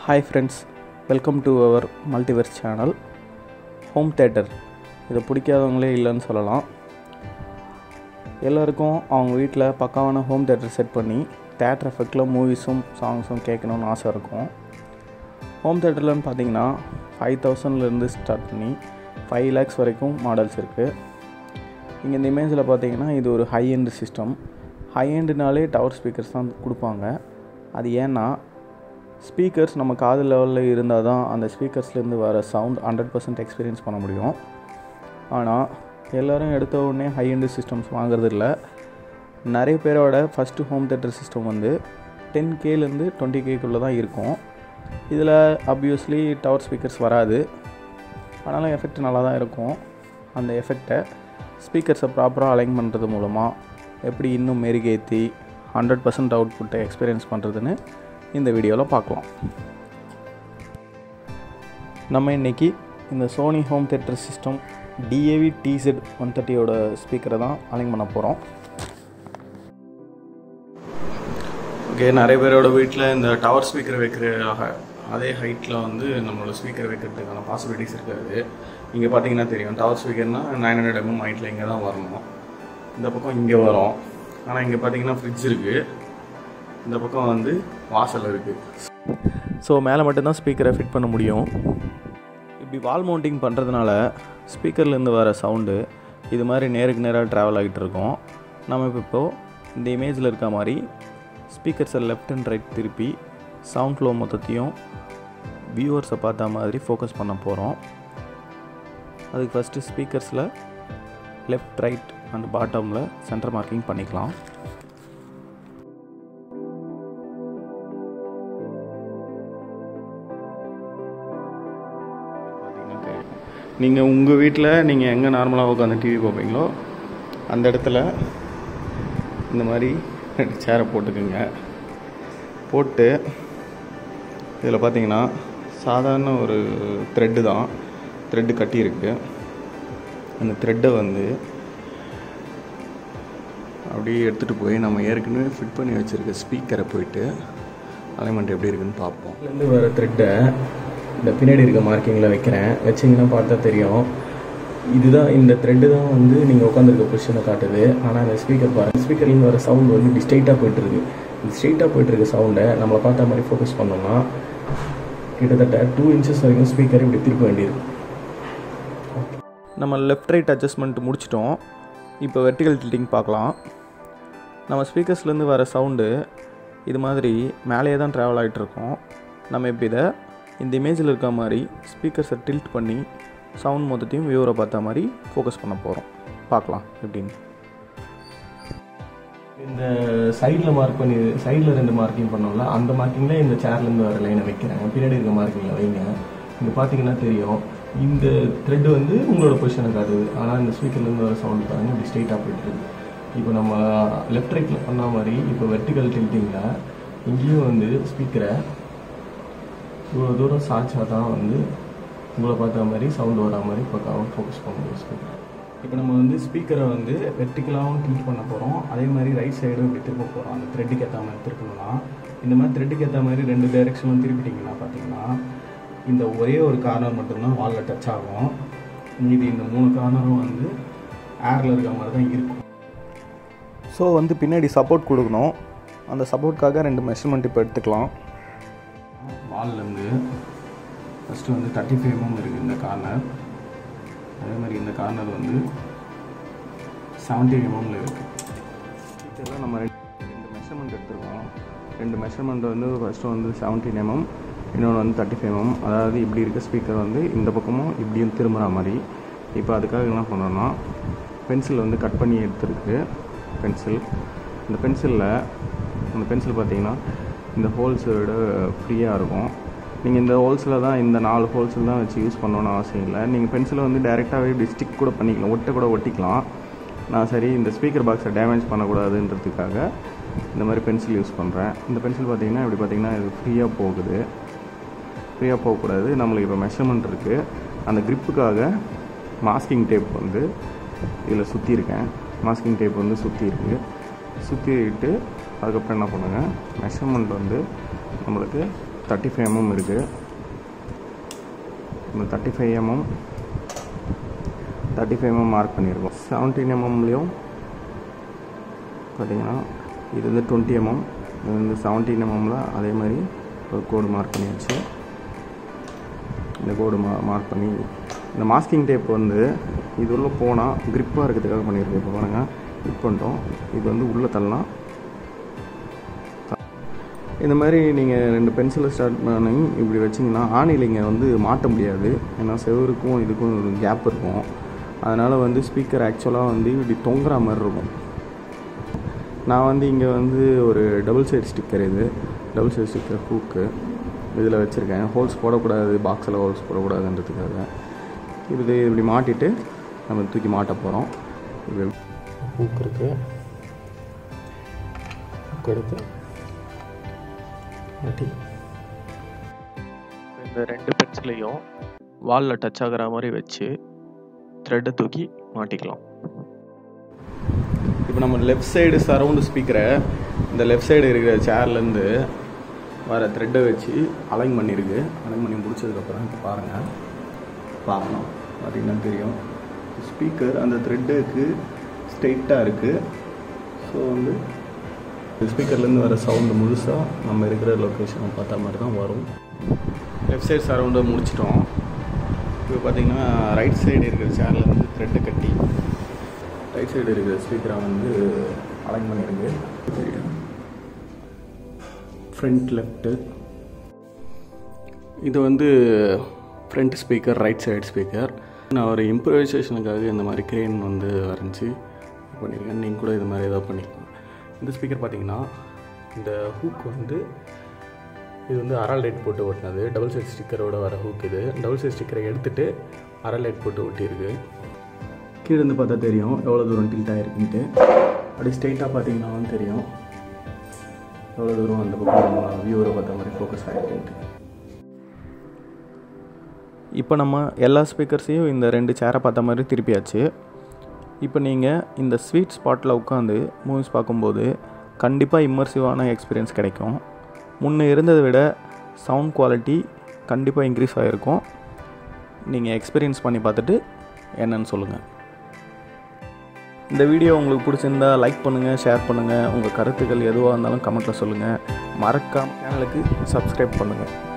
hi friends welcome to our Multiverse channel home theatre இதை பிடிக்காதவங்களே இல்லைன்னு சொல்லலாம் எல்லாருக்கும் அவங்க வீட்டில் பக்காவான ஹோம் தேட்டர் செட் பண்ணி தேட்டர் எஃபெக்டில் மூவிஸும் சாங்ஸும் கேட்கணுன்னு ஆசை இருக்கும் ஹோம் தேட்டர்லன்னு பார்த்தீங்கன்னா ஃபைவ் தௌசண்ட்லேருந்து ஸ்டார்ட் பண்ணி ஃபைவ் லேக்ஸ் வரைக்கும் மாடல்ஸ் இருக்குது இங்கே இந்த இமேஜில் பார்த்தீங்கன்னா இது ஒரு ஹை எண்ட் சிஸ்டம் ஹை எண்டுனாலே டவர் ஸ்பீக்கர்ஸ் தான் கொடுப்பாங்க அது ஏன்னா ஸ்பீக்கர்ஸ் நம்ம காது லெவலில் இருந்தால் தான் அந்த ஸ்பீக்கர்ஸ்லேருந்து வர சவுண்ட் ஹண்ட்ரட் பர்சன்ட் எக்ஸ்பீரியன்ஸ் பண்ண முடியும் ஆனால் எல்லோரும் எடுத்த உடனே ஹை எண்டு சிஸ்டம்ஸ் வாங்குறது இல்லை நிறைய பேரோட ஃபஸ்ட்டு ஹோம் தேட்டர் சிஸ்டம் வந்து டென் கேலேருந்து டுவெண்ட்டி கேக்குள்ளே தான் இருக்கும் இதில் அப்வியஸ்லி டவர் ஸ்பீக்கர்ஸ் வராது ஆனாலும் எஃபெக்ட் நல்லா தான் இருக்கும் அந்த எஃபெக்டை ஸ்பீக்கர்ஸை ப்ராப்பராக அலைன் பண்ணுறது மூலமாக எப்படி இன்னும் மெருகேற்றி ஹண்ட்ரட் பர்சன்ட் அவுட்புட்டை எக்ஸ்பீரியன்ஸ் பண்ணுறதுன்னு இந்த வீடியோவில் பார்க்கலாம் நம்ம இன்றைக்கி இந்த Sony home theatre system DAV TZ one தேர்ட்டியோட ஸ்பீக்கரை தான் அலைன் பண்ண போகிறோம் ஓகே நிறைய பேரோட வீட்டில் இந்த டவர் ஸ்பீக்கர் வைக்கிற ஹ- அதே ஹைட்டில் வந்து நம்மளோட ஸ்பீக்கர் வைக்கிறதுக்கான பாசிபிலிட்டிஸ் இருக்காது இங்கே பார்த்தீங்கன்னா தெரியும் டவர் ஸ்பீக்கர்னால் நைன் ஹண்ட்ரட் எம்எம் ஹைட்டில் இங்கே தான் வரணும் இந்த பக்கம் இங்கே வரும் ஆனால் இங்கே பார்த்தீங்கன்னா ஃப்ரிட்ஜ் இருக்குது இந்த பக்கம் வந்து வாசல் இருக்குது ஸோ மேலே மட்டும்தான் ஸ்பீக்கரை ஃபிட் பண்ண முடியும் இப்படி வால் மவுண்டிங் பண்ணுறதுனால ஸ்பீக்கர்லேருந்து வர சவுண்டு இது மாதிரி நேருக்கு நேராக ட்ராவல் ஆகிட்டு இருக்கோம் நம்ம இப்போ இப்போது இந்த இமேஜில் இருக்க மாதிரி ஸ்பீக்கர்ஸை லெஃப்ட் அண்ட் ரைட் திருப்பி சவுண்ட் ஃப்ளோ மொத்தத்தையும் வியூவர்ஸை பார்த்த மாதிரி ஃபோக்கஸ் பண்ண போகிறோம் அதுக்கு ஃபஸ்ட்டு ஸ்பீக்கர்ஸில் லெஃப்ட் ரைட் அண்ட் பாட்டமில் சென்டர் மார்க்கிங் பண்ணிக்கலாம் நீங்கள் உங்கள் வீட்டில் நீங்கள் எங்கே நார்மலாக உட்காந்து டிவி பார்ப்பீங்களோ அந்த இடத்துல இந்த மாதிரி ரெண்டு சேரை போட்டுக்குங்க போட்டு இதில் பார்த்தீங்கன்னா சாதாரண ஒரு த்ரெட்டு தான் த்ரெட்டு கட்டியிருக்கு அந்த த்ரெட்டை வந்து அப்படியே எடுத்துகிட்டு போய் நம்ம ஏற்கனவே ஃபிட் பண்ணி வச்சுருக்க ஸ்பீக்கரை போயிட்டு அலைன்மெண்ட் எப்படி இருக்குன்னு பார்ப்போம் இதுலேருந்து வர த்ரெட்டை இந்த பின்னாடி இருக்க மார்க்கிங்கில் வைக்கிறேன் வச்சிங்கன்னா பார்த்தா தெரியும் இதுதான் இந்த த்ரெட்டு தான் வந்து நீங்கள் உட்காந்துருக்க பொசிஷனை காட்டுது ஆனால் இந்த ஸ்பீக்கர் பாருங்கள் ஸ்பீக்கர்லேருந்து வர சவுண்ட் வந்து இப்படி ஸ்ட்ரைட்டாக போயிட்டுருக்கு இந்த ஸ்ட்ரைட்டாக போயிட்டுருக்க சவுண்டை நம்மளை பார்த்த மாதிரி ஃபோக்கஸ் பண்ணோம்னா கிட்டத்தட்ட டூ இன்ச்சஸ் வரைக்கும் ஸ்பீக்கர் இப்படி திருப்ப வேண்டியிருக்கு நம்ம லெஃப்ட் ரைட் அட்ஜஸ்ட்மெண்ட் முடிச்சிட்டோம் இப்போ வெர்டிகல் டில்ட்டிங் பார்க்கலாம் நம்ம ஸ்பீக்கர்ஸ்லேருந்து வர சவுண்டு இது மாதிரி மேலேயே தான் ட்ராவல் ஆகிட்டு இருக்கோம் நம்ம இப்போ இதை இந்த இமேஜில் இருக்க மாதிரி ஸ்பீக்கர்ஸை டில்ட் பண்ணி சவுண்ட் மொத்தத்தையும் வியூவரை பார்த்த மாதிரி ஃபோக்கஸ் பண்ண போகிறோம் பார்க்கலாம் எப்படின்னு இந்த சைடில் மார்க் பண்ணி சைடில் ரெண்டு மார்க்கிங் பண்ணோம்ல அந்த மார்க்கிங்கில் இந்த சேர்லேருந்து வர லைனை வைக்கிறேன் பின்னாடி இருக்க மார்க்கிங்கில் வைங்க இங்கே பார்த்தீங்கன்னா தெரியும் இந்த த்ரெட் வந்து உங்களோட பொசிஷனை காட்டுது ஆனால் இந்த ஸ்பீக்கர்லேருந்து வர சவுண்ட் பாருங்க இப்படி ஸ்ட்ரெயிட்டாக போயிட்டு இருக்கு இப்போ நம்ம லெஃப்ட் ரைட்டில் பண்ண மாதிரி இப்போ வெர்டிகல் டில்ட்டிங்கில் இங்கேயும் வந்து ஸ்பீக்கரை இவ்வளோ தூரம் சாய்ச்சா தான் வந்து உங்களை பார்த்த மாதிரி சவுண்ட் வரா மாதிரி பக்காவும் ஃபோக்கஸ் பண்ண முடியும் ஸ்பீக்கர் இப்போ நம்ம வந்து ஸ்பீக்கரை வந்து வெர்டிக்கலாகவும் டில்ட் பண்ண போகிறோம் அதே மாதிரி ரைட் சைடும் இப்படி திருப்ப போகிறோம் அந்த த்ரெட்டுக்கு ஏற்ற மாதிரி திருப்பணும்னா இந்த மாதிரி த்ரெட்டுக்கு ஏற்ற மாதிரி ரெண்டு டைரெக்ஷனும் திருப்பிட்டிங்கன்னா பார்த்தீங்கன்னா இந்த ஒரே ஒரு கார்னர் மட்டும்தான் வாலில் டச் ஆகும் மீதி இந்த மூணு கார்னரும் வந்து ஏரில் இருக்க மாதிரி தான் இருக்கும் ஸோ வந்து பின்னாடி சப்போர்ட் கொடுக்கணும் அந்த சப்போர்ட்காக ரெண்டு மெஷர்மெண்ட் இப்போ எடுத்துக்கலாம் வால்லேருந்து ஃபஸ்ட்டு வந்து தேர்ட்டி ஃபைவ் எம்எம் இருக்குது இந்த கார்னர் அதே மாதிரி இந்த கார்னர் வந்து செவன்டீன் எம்எம்ல இருக்குது இதெல்லாம் நம்ம ரெண்டு ரெண்டு மெஷர்மெண்ட் எடுத்துருக்கோம் ரெண்டு மெஷர்மெண்ட் வந்து ஃபஸ்ட்டு வந்து செவன்டீன் எம்எம் இன்னொன்று வந்து தேர்ட்டி ஃபைவ் எம்எம் அதாவது இப்படி இருக்க ஸ்பீக்கர் வந்து இந்த பக்கமும் இப்படியும் திரும்புகிற மாதிரி இப்போ அதுக்காக என்ன பண்ணோன்னா பென்சில் வந்து கட் பண்ணி எடுத்துருக்கு பென்சில் இந்த பென்சிலில் அந்த பென்சில் பார்த்தீங்கன்னா இந்த ஹோல்ஸோட ஃப்ரீயாக இருக்கும் நீங்கள் இந்த ஹோல்ஸில் தான் இந்த நாலு ஹோல்ஸில் தான் வச்சு யூஸ் பண்ணணும்னு அவசியம் இல்லை நீங்கள் பென்சிலை வந்து டைரெக்டாகவே இப்படி ஸ்டிக் கூட பண்ணிக்கலாம் ஒட்ட கூட ஒட்டிக்கலாம் நான் சரி இந்த ஸ்பீக்கர் பாக்ஸை டேமேஜ் பண்ணக்கூடாதுன்றதுக்காக இந்த மாதிரி பென்சில் யூஸ் பண்ணுறேன் இந்த பென்சில் பார்த்தீங்கன்னா இப்படி பார்த்தீங்கன்னா இது ஃப்ரீயாக போகுது ஃப்ரீயாக போகக்கூடாது நம்மளுக்கு இப்போ மெஷர்மெண்ட் இருக்குது அந்த gripக்காக மாஸ்கிங் டேப் வந்து இதில் சுற்றியிருக்கேன் மாஸ்கிங் டேப் வந்து சுற்றி இருக்குது சுற்றிட்டு அதுக்கப்புறம் என்ன பண்ணுங்கள் மெஷர்மெண்ட் வந்து நம்மளுக்கு தேர்ட்டி ஃபைவ் எம்எம் இருக்குது இந்த thirty five mm thirty five mm mark பண்ணியிருக்கோம் செவன்டீன் எம்எம்லேயும் பார்த்தீங்கன்னா இது வந்து டுவெண்ட்டி எம்எம் இது வந்து செவன்டீன் எம்எம்மில் அதே மாதிரி ஒரு கோடு மார்க் பண்ணியாச்சு இந்த கோடு மா மார்க் பண்ணி இந்த மாஸ்கிங் டேப் வந்து இது உள்ள போனால் க்ரிப்பாக இருக்கிறதுக்காக பண்ணியிருக்கு இப்போ பாருங்கள் கிளிக் பண்ணிட்டோம் இது வந்து உள்ளே தள்ளலாம் இந்த மாதிரி நீங்கள் ரெண்டு பென்சிலை ஸ்டார்ட் பண்ணி இப்படி வச்சிங்கன்னா ஆணிலிங்க வந்து மாட்ட முடியாது ஏன்னா செவருக்கும் இதுக்கும் ஒரு கேப் இருக்கும் அதனால் வந்து ஸ்பீக்கர் ஆக்சுவலாக வந்து இப்படி தொங்குற மாதிரி இருக்கும் நான் வந்து இங்கே வந்து ஒரு டபுள் சைடு ஸ்டிக்கர் இது டபுள் சைடு ஸ்டிக்கர் ஹூக்கு இதில் வச்சுருக்கேன் ஹோல்ஸ் போடக்கூடாது பாக்ஸில் ஹோல்ஸ் போடக்கூடாதுன்றதுக்காக இது இப்படி மாட்டிட்டு நம்ம தூக்கி மாட்ட போகிறோம் இது ஹூக் இருக்குது ஹூக் எடுத்து மாட்டி இந்த ரெண்டு பென்சிலையும் வாலில் டச் ஆகிற மாதிரி வச்சு த்ரெட்டை தூக்கி மாட்டிக்கலாம் இப்போ நம்ம லெஃப்ட் சைடு சரவுண்டு ஸ்பீக்கரை இந்த லெஃப்ட் சைடு இருக்கிற சேர்லேருந்து வர த்ரெட்டை வச்சு அலைன் பண்ணியிருக்கு அலைன் பண்ணி முடிச்சதுக்கப்புறம் இப்போ பாருங்கள் பார்க்கணும் பார்த்தீங்கன்னா தெரியும் ஸ்பீக்கர் அந்த த்ரெட்டுக்கு ஸ்ட்ரெயிட்டாக இருக்குது ஸோ வந்து ஸ்பீக்கர்லேருந்து வர சவுண்டு முழுசாக நம்ம இருக்கிற லொக்கேஷனை பார்த்தா மாதிரி தான் வரும் லெஃப்ட் சைடு சரவுண்டை முடிச்சிட்டோம் இப்போ பார்த்தீங்கன்னா ரைட் சைடு இருக்கிற சேர்லேருந்து த்ரெட்டை கட்டி ரைட் சைடு இருக்கிற ஸ்பீக்கரை வந்து அலைன் பண்ணியிருக்கு ஃப்ரண்ட் லெஃப்ட்டு இது வந்து front speaker right side speaker நான் ஒரு இம்ப்ரவைசேஷனுக்காக இந்த மாதிரி கிரேன் வந்து வரைஞ்சி பண்ணியிருக்கேன் நீங்கள் கூட இது மாதிரி ஏதாவது பண்ணிக்கலாம் இந்த ஸ்பீக்கர் பார்த்தீங்கன்னா இந்த ஹூக் வந்து இது வந்து அரை லைட் போட்டு ஒட்டினது டபுள் சைட் ஸ்டிக்கரோட வர ஹூக் இது டபுள் சைட் ஸ்டிக்கரை எடுத்துட்டு அரை லைட் போட்டு ஒட்டியிருக்கு கீழே இருந்து பார்த்தா தெரியும் எவ்வளோ தூரம் டில்ட் ஆகிருக்குன்ட்டு அப்படி ஸ்ட்ரெயிட்டாக பார்த்தீங்கன்னா வந்து தெரியும் எவ்வளோ தூரம் அந்த பக்கம் நம்ம வியூவரை பார்த்த மாதிரி ஃபோக்கஸ் ஆகிருக்குன்ட்டு இப்போ நம்ம எல்லா ஸ்பீக்கர்ஸையும் இந்த ரெண்டு சேரை பார்த்த மாதிரி திருப்பியாச்சு இப்போ நீங்கள் இந்த ஸ்வீட் ஸ்பாட்டில் உட்காந்து மூவிஸ் பார்க்கும்போது கண்டிப்பாக இம்மர்சிவான எக்ஸ்பீரியன்ஸ் கிடைக்கும் முன்னே இருந்ததை விட சவுண்ட் குவாலிட்டி கண்டிப்பாக இன்க்ரீஸ் ஆகிருக்கும் நீங்கள் எக்ஸ்பீரியன்ஸ் பண்ணி பார்த்துட்டு என்னன்னு சொல்லுங்கள் இந்த வீடியோ உங்களுக்கு பிடிச்சிருந்தா லைக் பண்ணுங்கள் ஷேர் பண்ணுங்கள் உங்கள் கருத்துக்கள் எதுவாக இருந்தாலும் கமெண்ட்டில் சொல்லுங்கள் மறக்காம சேனலுக்கு சப்ஸ்கிரைப் பண்ணுங்கள்